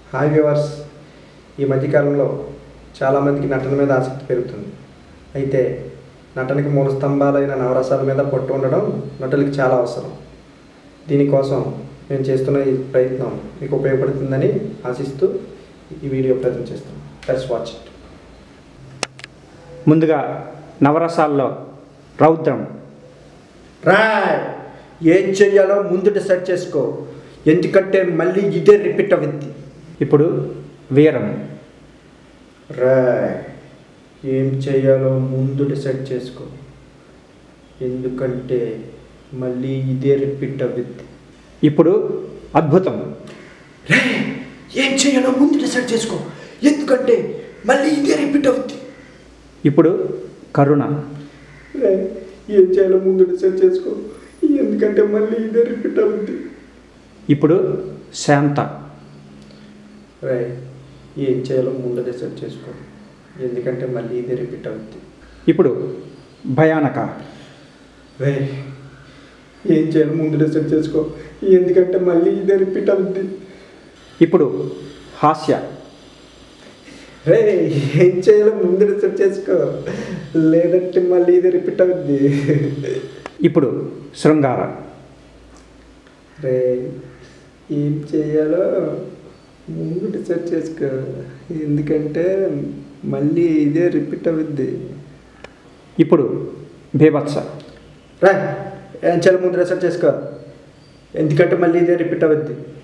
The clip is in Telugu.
హాయ్ వ్యూవర్స్ ఈ మధ్యకాలంలో చాలామందికి నటన మీద ఆసక్తి పెరుగుతుంది అయితే నటనకి మూల స్తంభాలైన నవరసాల మీద పట్టు ఉండడం నటులకి చాలా అవసరం దీనికోసం నేను చేస్తున్న ఈ ప్రయత్నం మీకు ఉపయోగపడుతుందని ఆశిస్తూ ఈ వీడియో ప్రజెంట్ చేస్తాను లెట్స్ వాచ్ ఇట్ ముందుగా నవరసాల్లో రౌద్రం రాయ్ ఏం చెయ్యాలో ముందు డిసైడ్ చేసుకో ఎందుకంటే మళ్ళీ ఇదే రిపీట్ అవుద్ది ఇప్పుడు వీరం రాయ్ ఏం చేయాలో ముందు డిసైడ్ చేసుకో ఎందుకంటే మళ్ళీ ఇదే రిపీట్ అవుద్ది ఇప్పుడు అద్భుతం రే ఏం చేయాలో ముందు డిసైడ్ చేసుకో ఎందుకంటే మళ్ళీ ఇదే రిపీట్ అవుద్ది ఇప్పుడు కరుణ రే ఏం చేయాలో ముందు డిసైడ్ చేసుకో ఎందుకంటే మళ్ళీ ఇదే రిపీట్ అవుద్ది ఇప్పుడు శాంత రే ఏం చేయాలో ముందు డిసైడ్ చేసుకో ఎందుకంటే మళ్ళీ ఇదే రిపీట్ అవుద్ది ఇప్పుడు భయానక రే ఏం చేయాలో ముందు డిసైడ్ చేసుకో ఎందుకంటే మళ్ళీ ఇదే రిపీట్ అవుద్ది ఇప్పుడు హాస్య రే ఏం చేయాలో ముందు డిసైడ్ చేసుకో లేదంటే మళ్ళీ ఇదే రిపీట్ అవుద్ది ఇప్పుడు శృంగార రే ఏం చేయాలో ముందు డిసైడ్ చేసుకో ఎందుకంటే మళ్ళీ ఇదే రిపీట్ అవుద్ది ఇప్పుడు బీభత్స రా ఏం చేయాలో ముందు డిసైడ్ చేసుకో ఎందుకంటే మళ్ళీ ఇదే రిపీట్ అవుద్ది